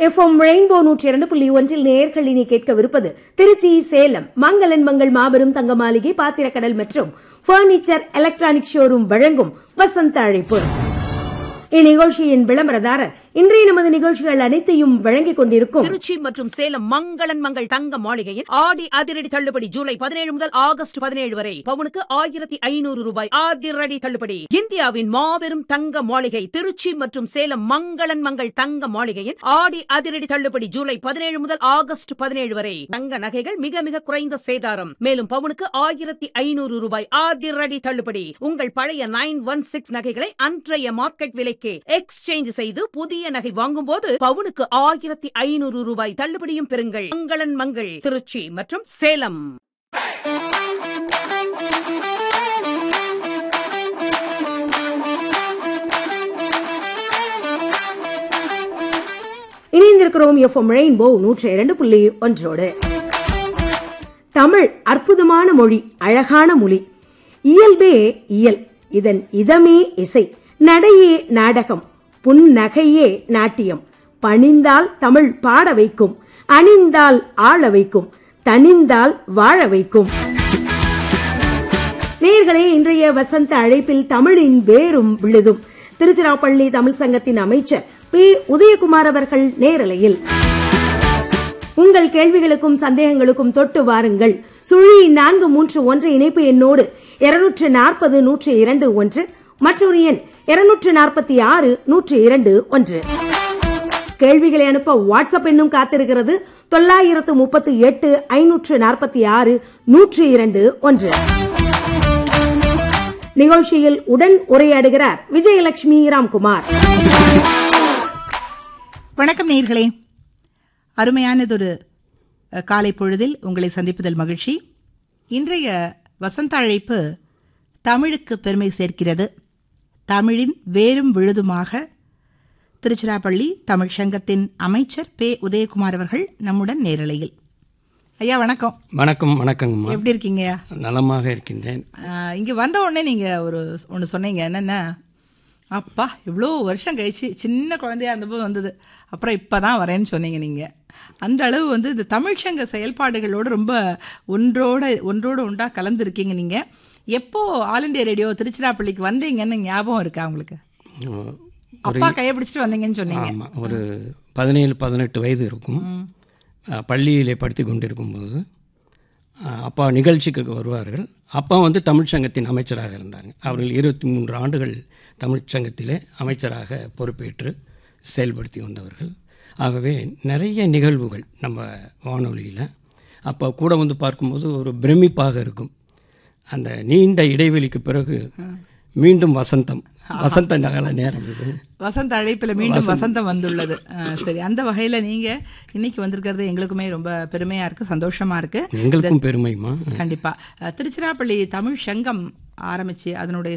FM rainbow நூற்றி இரண்டு புள்ளி ஒன்றில் நேர்கள் இனி கேட்கவிருப்பது திருச்சி சேலம் மங்களன் மங்கள் மாபெரும் தங்க மாளிகை பாத்திரக்கடல் மற்றும் பர்னிச்சர் எலக்ட்ரானிக் ஷோரூம் வழங்கும் வசந்த அழைப்பு இந்நிகழ்ச்சியின் விளம்பரதாரர் இன்றைய நமது நிகழ்ச்சிகள் அனைத்தையும் வழங்கிக் கொண்டிருக்கும் திருச்சி மற்றும் சேலம் மங்களன் மங்கள் தங்க மாளிகையில் ஆடி அதிரடி தள்ளுபடி ஜூலை பதினேழு முதல் ஆகஸ்ட் பதினேழு வரை பவுனுக்கு ஆயிரத்தி ஐநூறு ரூபாய் அதிரடி தள்ளுபடி இந்தியாவின் மாபெரும் தங்க மாளிகை திருச்சி மற்றும் சேலம் மங்களன் மங்கள் தங்க மாளிகையில் ஆடி அதிரடி தள்ளுபடி ஜூலை பதினேழு முதல் ஆகஸ்ட் பதினேழு வரை தங்க நகைகள் மிக மிக குறைந்த சேதாரம் மேலும் பவுனுக்கு ஆயிரத்தி ஐநூறு ரூபாய் அதிரடி தள்ளுபடி உங்கள் பழைய நைன் ஒன் சிக்ஸ் நகைகளை அன்றைய மார்க்கெட் விலைக்கு எக்ஸ்சேஞ்ச் செய்து புதிய நகை வாங்கும் போது பவுனுக்கு ஆயிரத்தி ஐநூறு ரூபாய் தள்ளுபடியும் பெறுங்கள் மங்களன் மங்கள் திருச்சி மற்றும் சேலம் இணைந்திருக்கிறோம் எஃப்எம் ரெயின்போ நூற்றி இரண்டு புள்ளி ஒன்றோடு தமிழ் அற்புதமான மொழி அழகான மொழி இயல்பே இயல் இதன் இதமே இசை நடையே நாடகம் புன்னகையே நாட்டியம் பணிந்தால் தமிழ் பாட வைக்கும் அணிந்தால் ஆள வைக்கும் தனிந்தால் வாழ வைக்கும் நேர்களே இன்றைய வசந்த அழைப்பில் தமிழின் வேரும் விழுதும் திருச்சிராப்பள்ளி தமிழ் சங்கத்தின் அமைச்சர் பி உதயகுமார் அவர்கள் நேரலையில் உங்கள் கேள்விகளுக்கும் சந்தேகங்களுக்கும் தொட்டு வாருங்கள் சுழி நான்கு மூன்று ஒன்று இணைப்பு எண்ணோடு இருநூற்று நாற்பது நூற்று இரண்டு ஒன்று மற்றொரு எண் இருநூற்று நாற்பத்தி ஆறு நூற்று இரண்டு ஒன்று கேள்விகளை அனுப்ப வாட்ஸ்அப் எண்ணும் காத்திருக்கிறது தொள்ளாயிரத்து முப்பத்தி எட்டு ஐநூற்று நாற்பத்தி ஆறு நூற்று இரண்டு ஒன்று நிகழ்ச்சியில் உடன் உரையாடுகிறார் விஜயலட்சுமி ராம்குமார் வணக்கம் நேர்களே அருமையானதொரு அஹ், காலை பொழுதில் உங்களை சந்திப்பதில் மகிழ்ச்சி இன்றைய வசந்த அழைப்பு தமிழுக்கு பெருமை சேர்க்கிறது தமிழின் வேரும் விழுதுமாக திருச்சிராப்பள்ளி தமிழ் சங்கத்தின் அமைச்சர் பே உதயகுமார் அவர்கள் நம்முடன் நேரலையில் ஐயா வணக்கம் வணக்கம் வணக்கங்கம்மா எப்படி இருக்கீங்கய்யா நலமாக இருக்கின்றேன் ஆஹ், இங்க வந்த உடனே நீங்க ஒரு ஒன்று சொன்னீங்க என்னென்ன அப்பா இவ்வளோ வருஷம் கழிச்சு சின்ன குழந்தையா இருந்தபோது வந்தது அப்புறம் இப்போ தான் வரேன்னு சொன்னீங்க நீங்கள் அந்த அளவு வந்து இந்த தமிழ்ச்சங்க செயல்பாடுகளோடு ரொம்ப ஒன்றோட ஒன்றோடு ஒன்றா கலந்துருக்கீங்க நீங்கள் எப்போ ஆல் இண்டியா ரேடியோ திருச்சிராப்பள்ளிக்கு வந்தீங்கன்னு ஞாபகம் இருக்கா உங்களுக்கு ஒரு அப்பா கையை பிடிச்சிட்டு வந்தீங்கன்னு சொன்னீங்க ஆமாம் ஒரு பதினேழு பதினெட்டு வயது இருக்கும் அஹ், பள்ளியிலே படித்து கொண்டிருக்கும்போது அஹ், அப்பா நிகழ்ச்சிக்கு வருவார்கள் அப்பா வந்து தமிழ்ச் சங்கத்தின் அமைச்சராக இருந்தாங்க அவர்கள் இருபத்தி மூன்று ஆண்டுகள் தமிழ்ச் சங்கத்திலே அமைச்சராக பொறுப்பேற்று செயல்படுத்தி வந்தவர்கள் ஆகவே நிறைய நிகழ்வுகள் நம்ம வானொலியில் அப்போ கூட வந்து பார்க்கும்போது ஒரு பிரமிப்பாக இருக்கும் அந்த நீண்ட இடைவெளிக்கு பிறகு மீண்டும் வசந்தம் வசந்த நகல நேரம் இது வசந்த அழைப்பில் மீண்டும் வசந்தம் வந்துள்ளது ஆஹ், சரி அந்த வகையில் நீங்கள் இன்னைக்கு வந்திருக்கிறது எங்களுக்குமே ரொம்ப பெருமையாக இருக்குது சந்தோஷமாக இருக்குது எங்களுக்கும் பெருமைமா கண்டிப்பா அஹ், திருச்சிராப்பள்ளி தமிழ் சங்கம் ஆரம்பிச்சு அதனுடைய